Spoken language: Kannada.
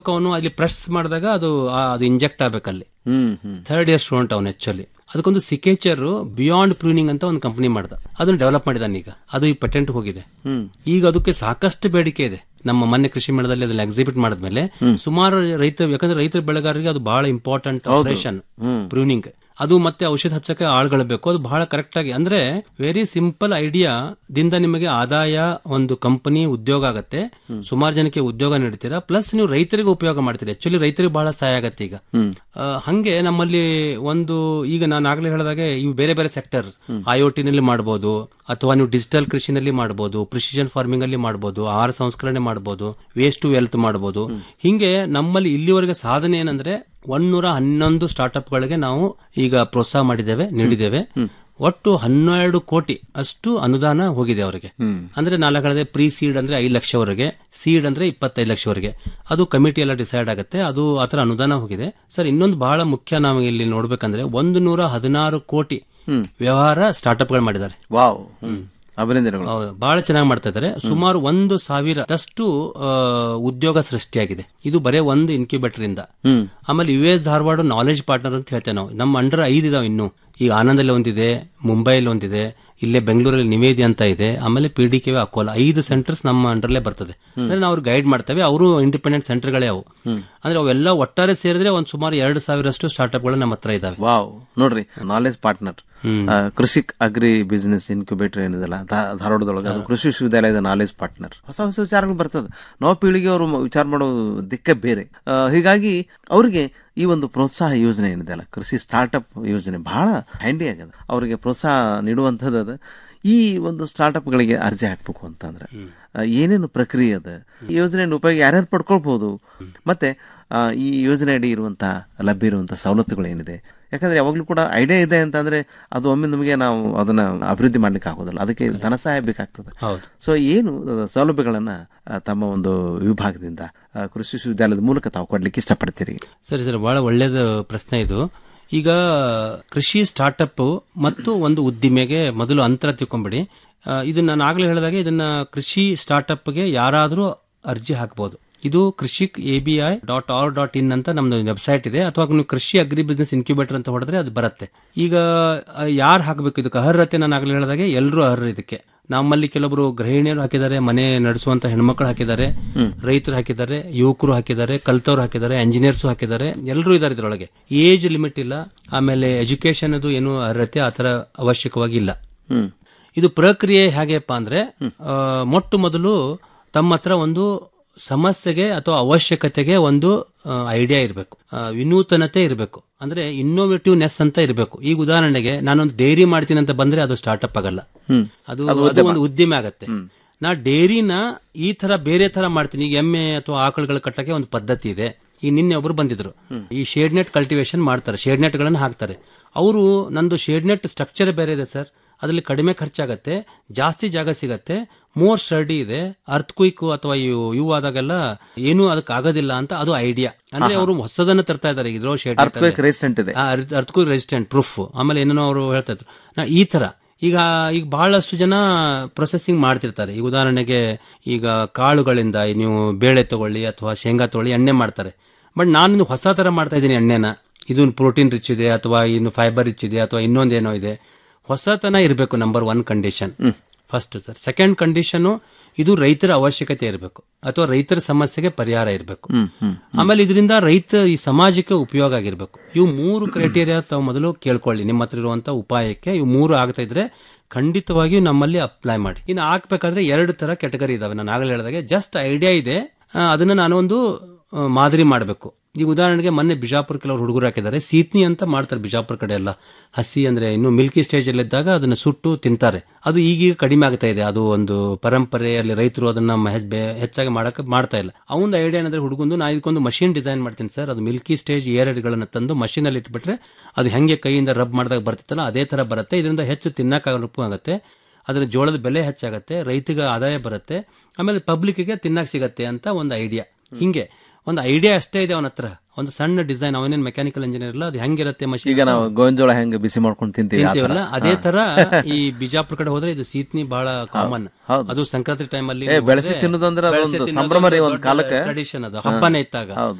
ಅವನು ಅಲ್ಲಿ ಪ್ರೆಸ್ ಮಾಡಿದಾಗ ಅದು ಆ- ಅದು ಇಂಜೆಕ್ಟ್ ಆಗ್ಬೇಕಲ್ಲಿ ಹ್ಮ್ ಹ್ಮ್ ಥರ್ಡ್ ಇಯರ್ ಸ್ಟೂಡೆಂಟ್ ಅವನು ಆಕ್ಚುಲಿ ಅದಕ್ಕೊಂದು ಸಿಕೇಚರ್ ಬಿಯಾಂಡ್ ಪ್ರೂನಿಂಗ್ ಅಂತ ಒಂದು ಕಂಪನಿ ಮಾಡ್ದ ಅದನ್ನ ಡೆವಲಪ್ ಮಾಡಿದಾನೆ ಈಗ ಅದು ಈ ಪೇಟೆಂಟ್ ಹೋಗಿದೆ ಹ್ಮ್ ಈಗ ಅದಕ್ಕೆ ಸಾಕಷ್ಟು ಬೇಡಿಕೆ ಇದೆ ನಮ್ಮ ಮೊನ್ನೆ ಕೃಷಿ ಮೇಳದಲ್ಲಿ ಅದನ್ನ ಎಕ್ಸಿಬಿಟ್ ಮಾಡಿದ್ಮೇಲೆ ಸುಮಾರು ರೈತ ಯಾಕಂದ್ರೆ ರೈತರ ಬೆಳೆಗಾರರಿಗೆ ಅದು ಬಹಳ ಇಂಪಾರ್ಟೆಂಟ್ ಆಪರೇಷನ್ ಪ್ರೂನಿಂಗ್ ಅದು ಮತ್ತೆ ಔಷಧ ಹಚ್ಚಕ್ಕೆ ಆಳುಗಳು ಬೇಕು ಅದು ಬಹಳ ಕರೆಕ್ಟ್ ಆಗಿ ಅಂದ್ರೆ ವೆರಿ ಸಿಂಪಲ್ ಐಡಿಯಾ ದಿಂದ ನಿಮಗೆ ಆದಾಯ ಒಂದು ಕಂಪನಿ ಉದ್ಯೋಗ ಆಗತ್ತೆ ಸುಮಾರು ಜನಕ್ಕೆ ಉದ್ಯೋಗ ನೀಡ್ತೀರಾ ಪ್ಲಸ್ ನೀವು ರೈತರಿಗೆ ಉಪಯೋಗ ಮಾಡ್ತೀರಿ ಆಕ್ಚುಲಿ ರೈತರಿಗೆ ಬಹಳ ಸಹಾಯ ಆಗತ್ತೆ ಈಗ ಆ, ಹಂಗೆ ನಮ್ಮಲ್ಲಿ ಒಂದು ಈಗ ನಾನು ಆಗ್ಲೇ ಹೇಳಿದಾಗೆ ಇವು ಬೇರೆ ಬೇರೆ ಸೆಕ್ಟರ್ ಐಒಟಿ ನಲ್ಲಿ ಮಾಡಬಹುದು ಅಥವಾ ನೀವು ಡಿಜಿಟಲ್ ಕೃಷಿನಲ್ಲಿ ಮಾಡಬಹುದು ಪ್ರಿಸಿಷನ್ ಫಾರ್ಮಿಂಗ್ ಅಲ್ಲಿ ಮಾಡಬಹುದು ಆಹಾರ ಸಂಸ್ಕರಣೆ ಮಾಡಬಹುದು ವೇಸ್ಟ್ ಟು ವೆಲ್ತ್ ಮಾಡಬಹುದು ಹಿಂಗೆ ನಮ್ಮಲ್ಲಿ ಇಲ್ಲಿವರೆಗೆ ಸಾಧನೆ ಏನಂದ್ರೆ ಒಂದೂರ ಹನ್ನೊಂದು ಸ್ಟಾರ್ಟ್ಅಪ್ ಗಳಿಗೆ ನಾವು ಈಗ ಪ್ರೋತ್ಸಾಹ ಮಾಡಿದ್ದೇವೆ ನೀಡಿದ್ದೇವೆ ಒಟ್ಟು ಹನ್ನೆರಡು ಕೋಟಿ ಅಷ್ಟು ಅನುದಾನ ಹೋಗಿದೆ ಅವರಿಗೆ ಅಂದ್ರೆ ನಾಲ್ಕು ಹೇಳಿದೆ ಪ್ರೀ ಸೀಡ್ ಅಂದ್ರೆ ಐದು ಲಕ್ಷವರೆಗೆ ಸೀಡ್ ಅಂದ್ರೆ ಇಪ್ಪತ್ತೈದು ಲಕ್ಷವರೆಗೆ ಅದು ಕಮಿಟಿ ಎಲ್ಲ ಡಿಸೈಡ್ ಆಗುತ್ತೆ ಅದು ಆತರ ಅನುದಾನ ಹೋಗಿದೆ ಸರ್ ಇನ್ನೊಂದು ಬಹಳ ಮುಖ್ಯ ನಾವು ಇಲ್ಲಿ ನೋಡ್ಬೇಕಂದ್ರೆ ಒಂದು ನೂರ ಹದಿನಾರು ಕೋಟಿ ವ್ಯವಹಾರ ಸ್ಟಾರ್ಟ್ಅಪ್ ಗಳು ಮಾಡಿದ್ದಾರೆ ವಾವ್ ಹ್ಮ್ ಅಭಿನಂದನೆಗಳು ಹೌದು, ಬಹಳ ಚೆನ್ನಾಗಿ ಮಾಡ್ತಾ ಇದ್ದಾರೆ ಸುಮಾರು ಒಂದು ಸಾವಿರದಷ್ಟು ಆ, ಉದ್ಯೋಗ ಸೃಷ್ಟಿಯಾಗಿದೆ ಇದು ಬರೇ ಒಂದು ಇನ್ಕ್ಯುಬೇಟರ್ ಇಂದ ಹ್ಮ್ ಆಮೇಲೆ U S Dharwad knowledge partner ಅಂತ ಹೇಳ್ತೇವೆ ನಾವು ನಮ್ಮ ಅಂಡರ್ ಐದು ಇದಾವೆ ಇನ್ನು ಈಗ ಆನಂದಲ್ಲಿ ಒಂದಿದೆ ಮುಂಬೈಲಿ ಒಂದಿದೆ ಇಲ್ಲೇ ಬೆಂಗಳೂರಲ್ಲಿ ನಿವೇದಿ ಅಂತ ಇದೆ ಆಮೇಲೆ ಪಿ ಡಿ ಕೆ ಅಕೋಲ ಐದು ಸೆಂಟರ್ಸ್ ನಮ್ಮ ಅಂಡರ್ಲೇ ಬರ್ತದೆ ಅಂದ್ರೆ ನಾವು ಅವ್ರು ಗೈಡ್ ಮಾಡ್ತೇವೆ ಅವರು ಇಂಡಿಪೆಂಡೆಂಟ್ ಸೆಂಟರ್ಗಳೇ ಅವು ಅಂದ್ರೆ ಅವೆಲ್ಲ ಒಟ್ಟಾರೆ ಸೇರಿದ್ರೆ ಒಂದ್ ಸುಮಾರು ಎರಡು ಸಾವಿರಷ್ಟು ಸ್ಟಾರ್ಟ್ಅಪ್ಗಳು ನಮ್ಮ ಹತ್ರ ಇದಾವೆ ವಾವ್ ನೋಡ್ರಿ ನಾಲೆಜ್ ಪಾರ್ಟ್ನರ್ ಕೃಷಿ ಅಗ್ರಿ ಬಿಸಿನೆಸ್ ಇನ್ಕ್ಯುಬೇಟರ್ ಏನಿದೆಲ್ಲ ಧಾ- ಧಾರವಾಡದೊಳಗೆ ಅದು ಕೃಷಿ ವಿಶ್ವವಿದ್ಯಾಲಯದ ನಾಲೆಜ್ ಪಾರ್ಟ್ನರ್ ಹೊಸ ಹೊಸ ವಿಚಾರಗಳು ಬರ್ತದೆ ನವ ಪೀಳಿಗೆ ಅವರು ವಿಚಾರ ಮಾಡೋ ದಿಕ್ಕ ಬೇರೆ ಆ, ಹೀಗಾಗಿ ಅವರಿಗೆ ಈ ಒಂದು ಪ್ರೋತ್ಸಾಹ ಯೋಜನೆ ಏನಿದೆಯಲ್ಲ ಕೃಷಿ ಸ್ಟಾರ್ಟ್ಅಪ್ ಯೋಜನೆ ಬಹಳ ಹ್ಯಾಂಡಿ ಆಗ್ಯದ ಅವರಿಗೆ ಪ್ರೋತ್ಸಾಹ ನೀಡುವಂಥದ್ದು ಅದು. ಈ ಒಂದು ಸ್ಟಾರ್ಟ್ಅಪ್ಗಳಿಗೆ ಅರ್ಜಿ ಹಾಕ್ಬೇಕು ಅಂತಂದ್ರೆ ಆ, ಏನೇನು ಪ್ರಕ್ರಿಯೆ ಅದ ಈ ಯೋಜನೆಯನ್ನು ಉಪಯೋಗ ಯಾರ್ಯಾರು ಪಡ್ಕೊಳ್ಬಹುದು ಮತ್ತೆ ಆ, ಈ ಯೋಜನೆ ಅಡಿ ಇರುವಂತಹ ಲಭ್ಯ ಇರುವಂತಹ ಸವಲತ್ತುಗಳು ಏನಿದೆ ಯಾಕಂದ್ರೆ ಯಾವಾಗಲೂ ಕೂಡ ಐಡಿಯಾ ಇದೆ ಅಂತಂದ್ರೆ ಅದು ಒಮ್ಮೆ ನಮಗೆ ನಾವು ಅದನ್ನ ಅಭಿವೃದ್ಧಿ ಮಾಡ್ಲಿಕ್ಕೆ ಆಗೋದಿಲ್ಲ ಅದಕ್ಕೆ ಧನ ಸಹಾಯ ಬೇಕಾಗ್ತದೆ ಹೌದು. ಸೊ ಏನು ಅಹ್, ಸೌಲಭ್ಯಗಳನ್ನ ಅಹ್, ತಮ್ಮ ಒಂದು ವಿಭಾಗದಿಂದ ಅಹ್, ಕೃಷಿ ವಿಶ್ವವಿದ್ಯಾಲಯದ ಮೂಲಕ ತಾವು ಕೊಡ್ಲಿಕ್ಕೆ ಇಷ್ಟಪಡ್ತೀರಿ ಸರಿ ಸರಿ ಬಹಳ ಒಳ್ಳೇದು ಪ್ರಶ್ನೆ ಇದು ಈಗ ಕೃಷಿ ಸ್ಟಾರ್ಟ್ಅಪ್ ಮತ್ತು ಒಂದು ಉದ್ದಿಮೆಗೆ ಮೊದಲು ಅಂತರ ತಿಳ್ಕೊಂಬಿಡಿ ಆ, ಇದನ್ನ ನಾನು ಆಗ್ಲೇ ಹೇಳಿದಾಗೆ ಇದನ್ನ ಕೃಷಿ ಸ್ಟಾರ್ಟ್ಅಪ್ಗೆ ಯಾರಾದರೂ ಅರ್ಜಿ ಹಾಕಬಹುದು ಇದು Krishik A B I dot R dot in ಅಂತ ನಮ್ದು ವೆಬ್ಸೈಟ್ ಇದೆ ಅಥವಾ ನೀವು ಕೃಷಿ ಅಗ್ರಿ ಬಿಸ್ನೆಸ್ ಇನ್ಕ್ಯುಬೇಟರ್ ಅಂತ ಹೊಡೆದ್ರೆ ಅದು ಬರುತ್ತೆ ಈಗ ಯಾರು ಹಾಕಬೇಕು ಇದಕ್ಕೆ ಅರ್ಹತೆ ನಾನು ಆಗ್ಲೇ ಹೇಳಿದಾಗೆ ಎಲ್ಲರೂ ಅರ್ಹರು ಇದಕ್ಕೆ ನಮ್ಮಲ್ಲಿ ಕೆಲವೊಬ್ರು ಗೃಹಿಣಿಯರು ಹಾಕಿದ್ದಾರೆ ಮನೆ ನಡೆಸುವಂತ ಹೆಣ್ಮಕ್ಳು ಹಾಕಿದ್ದಾರೆ ರೈತರು ಹಾಕಿದ್ದಾರೆ ಯುವಕರು ಹಾಕಿದ್ದಾರೆ ಕಲ್ತವ್ರು ಹಾಕಿದ್ದಾರೆ ಇಂಜಿನಿಯರ್ಸ್ ಹಾಕಿದ್ದಾರೆ ಎಲ್ಲರೂ ಇದ್ದಾರೆ ಇದರೊಳಗೆ ಏಜ್ ಲಿಮಿಟ್ ಇಲ್ಲ ಆಮೇಲೆ ಎಜುಕೇಶನ್ ಅದು ಏನು ಅರ್ಹತೆ ಆತರ ಅವಶ್ಯಕವಾಗಿ ಇಲ್ಲ ಹ್ಮ್ ಇದು ಪ್ರಕ್ರಿಯೆ ಹೇಗೆಪ್ಪ ಅಂದ್ರೆ ಆ, ಮೊಟ್ಟ ಮೊದಲು ತಮ್ಮ ಹತ್ರ ಒಂದು ಸಮಸ್ಯೆಗೆ ಅಥವಾ ಅವಶ್ಯಕತೆಗೆ ಒಂದು ಐಡಿಯಾ ಇರಬೇಕು ವಿನೂತನತೆ ಇರಬೇಕು ಅಂದ್ರೆ ಇನ್ನೋವೇಟಿವ್ನೆಸ್ ಅಂತ ಇರಬೇಕು ಈಗ ಉದಾಹರಣೆಗೆ ನಾನೊಂದು ಡೈರಿ ಮಾಡ್ತೀನಿ ಅಂತ ಬಂದ್ರೆ ಅದು ಸ್ಟಾರ್ಟ್ಅಪ್ ಆಗಲ್ಲ ಅದು ಅದು ಒಂದು ಉದ್ದಿಮೆ ಆಗತ್ತೆ ನಾ ಡೈರಿನ ಈ ತರ ಬೇರೆ ತರ ಮಾಡ್ತೀನಿ ಈಗ ಎಮ್ಮೆ ಅಥವಾ ಆಕಳುಗಳ ಕಟ್ಟಕ್ಕೆ ಒಂದು ಪದ್ಧತಿ ಇದೆ ಈ ನಿನ್ನೆ ಒಬ್ರು ಬಂದಿದ್ರು ಈ ಶೇಡ್ ನೆಟ್ ಕಲ್ಟಿವೇಶನ್ ಮಾಡ್ತಾರೆ ಶೇಡ್ ನೆಟ್ ಗಳನ್ನ ಹಾಕ್ತಾರೆ ಅವರು ನಂದು ಶೇಡ್ ನೆಟ್ ಸ್ಟ್ರಕ್ಚರ್ ಬೇರೆ ಇದೆ ಸರ್ ಅದರಲ್ಲಿ ಕಡಿಮೆ ಖರ್ಚಾಗತ್ತೆ ಜಾಸ್ತಿ ಜಾಗ ಸಿಗತ್ತೆ ಮೋರ್ ಸ್ಟಡಿ ಇದೆ ಅರ್ತ್ ಕ್ವಿಕ್ ಅಥವಾ ಇವು ಇವು ಆದಾಗೆಲ್ಲ ಏನೂ ಅದಕ್ಕೆ ಆಗೋದಿಲ್ಲ ಅಂತ ಅದು ಐಡಿಯಾ ಅಂದ್ರೆ ಅವರು ಹೊಸದನ್ನು ತರ್ತಾ ಇದ್ದಾರೆ ಇದ್ರೋ ಶೇಡ್ ಅರ್ಥಕ್ವೇಕ್ ರೆಸಿಸ್ಟೆಂಟ್ ಇದೆ ಅರ್ಥಕ್ಕೂ ರೆಸಿಸ್ಟೆಂಟ್ ಪ್ರೂಫ್ ಆಮೇಲೆ ಏನೇನೋ ಅವರು ಹೇಳ್ತಾ ಇದ್ರು ನಾ ಈ ತರ ಈಗ ಈಗ ಬಹಳಷ್ಟು ಜನ ಪ್ರೊಸೆಸಿಂಗ್ ಮಾಡ್ತಿರ್ತಾರೆ ಈಗ ಉದಾಹರಣೆಗೆ ಈಗ ಕಾಳುಗಳಿಂದ ನೀವು ಬೇಳೆ ತಗೊಳ್ಳಿ ಅಥವಾ ಶೇಂಗಾ ತಗೊಳ್ಳಿ ಎಣ್ಣೆ ಮಾಡ್ತಾರೆ ಬಟ್ ನಾನು ಹೊಸ ತರ ಮಾಡ್ತಾ ಇದ್ದೀನಿ ಎಣ್ಣೆನ ಇದು ಪ್ರೋಟೀನ್ ರಿಚ್ ಇದೆ ಅಥವಾ ಇನ್ನು ಫೈಬರ್ ರಿಚ್ ಇದೆ ಅಥವಾ ಇನ್ನೊಂದೇನೋ ಇದೆ ಹೊಸತನ ಇರಬೇಕು number one condition first sir second condition ಇದು ರೈತರ ಅವಶ್ಯಕತೆ ಇರಬೇಕು ಅಥವಾ ರೈತರ ಸಮಸ್ಯೆಗೆ ಪರಿಹಾರ ಇರಬೇಕು ಆಮೇಲೆ ಇದರಿಂದ ರೈತ ಈ ಸಮಾಜಕ್ಕೆ ಉಪಯೋಗ ಆಗಿರ್ಬೇಕು ಇವು ಮೂರು ಕ್ರೈಟೀರಿಯಾ ತಾವು ಮೊದಲು ಕೇಳ್ಕೊಳ್ಳಿ ನಿಮ್ಮ ಹತ್ರ ಇರುವಂತ ಉಪಾಯಕ್ಕೆ ಇವು ಮೂರು ಆಗ್ತಾ ಇದ್ರೆ ಖಂಡಿತವಾಗಿಯೂ ನಮ್ಮಲ್ಲಿ ಅಪ್ಲೈ ಮಾಡಿ ಇನ್ನು ಹಾಕ್ಬೇಕಾದ್ರೆ ಎರಡು ತರ ಕೆಟಗರಿ ಇದಾವೆ ನಾನು ಆಗಲೇ ಹೇಳಿದಾಗೆ ಜಸ್ಟ್ ಐಡಿಯಾ ಇದೆ ಆ, ಅದನ್ನ ನಾನು ಒಂದು ಆ, ಮಾದರಿ ಮಾಡಬೇಕು ಈಗ ಉದಾಹರಣೆಗೆ ಮೊನ್ನೆ ಬಿಜಾಪುರ ಕೆಲವರು ಹುಡುಗರು ಹಾಕಿದ್ದಾರೆ ಸೀತ್ನಿ ಅಂತ ಮಾಡ್ತಾರೆ ಬಿಜಾಪುರ ಕಡೆ ಎಲ್ಲ ಹಸಿ ಅಂದ್ರೆ ಇನ್ನು ಮಿಲ್ಕಿ ಸ್ಟೇಜ್ ಅಲ್ಲಿ ಇದ್ದಾಗ ಅದನ್ನ ಸುಟ್ಟು ತಿಂತಾರೆ ಅದು ಈಗೀಗ ಕಡಿಮೆ ಆಗ್ತಾ ಇದೆ ಅದು ಒಂದು ಪರಂಪರೆಯಲ್ಲಿ ರೈತರು ಅದನ್ನ ಮ- ಹೆಚ್- ಬೆ- ಹೆಚ್ಚಾಗಿ ಮಾಡಕ್ಕೆ ಮಾಡ್ತಾ ಇಲ್ಲ ಅವನ ಐಡಿಯಾ ಏನಂದ್ರೆ ಹುಡುಗಂದು ನಾ ಇದಕ್ಕೊಂದು ಮಷಿನ್ ಡಿಸೈನ್ ಮಾಡ್ತೀನಿ ಸರ್ ಅದು ಮಿಲ್ಕಿ ಸ್ಟೇಜ್ ಏರ್ಗಳನ್ನ ತಂದು ಮಷೀನ್ ಅಲ್ಲಿ ಇಟ್ಬಿಟ್ರೆ ಅದು ಹೆಂಗೆ ಕೈಯಿಂದ ರಬ್ ಮಾಡಿದಾಗ ಬರ್ತಿತ್ತಲ್ಲ ಅದೇ ತರ ಬರುತ್ತೆ ಇದರಿಂದ ಹೆಚ್ಚು ತಿನ್ನಕ್ಕಾಗಲೂ ಆಗುತ್ತೆ ಅದರ ಜೋಳದ ಬೆಲೆ ಹೆಚ್ಚಾಗತ್ತೆ ರೈತಿಗೆ ಆದಾಯ ಬರುತ್ತೆ ಆಮೇಲೆ ಪಬ್ಲಿಕ್ಗೆ ತಿನ್ನಕ್ ಸಿಗತ್ತೆ ಅಂತ ಒಂದು ಐಡಿಯಾ ಹಿಂಗೆ ಒಂದು ಐಡಿಯಾ ಅಷ್ಟೇ ಇದೆ ಅವನ ಹತ್ರ ಒಂದು ಸಣ್ಣ ಡಿಸೈನ್ ಅವನೇನ್ ಮೆಕ್ಯಾನಿಕಲ್ ಇಂಜಿನಿಯರ್ ಇಲ್ಲ ಅದು ಹೆಂಗಿರುತ್ತೆ ಮಷೀನ್ ಈಗ ನಾವು ಗೋವಿಂಜೋಳ ಹೆಂಗೆ ಬಿಸಿ ಮಾಡ್ಕೊಂಡು ತಿಂತೀವಿ ಆ ಥರ. ತಿಂತೀವಲ್ಲ ಅದೇ ತರ ಈ ಬಿಜಾಪುರ ಕಡೆ ಹೋದ್ರೆ ಇದು ಸೀತ್ನಿ ಬಹಳ ಕಾಮನ್ ಹೌದು. ಅದು ಸಂಕ್ರಾಂತಿ ಟೈಮ್ ಅಲ್ಲಿ ಏ, ಬೆಳೆಸಿ ತಿನ್ನೋದು ಅಂದ್ರೆ ಅದೊಂದು ಸಂಭ್ರಮ ರೀ ಒಂದ್ ಕಾಲಕ್ಕೆ. ಟ್ರೆಡಿಷನ್ ಅದು ಹಬ್ಬನೇ ಇತ್ತಾಗ ಹೌದು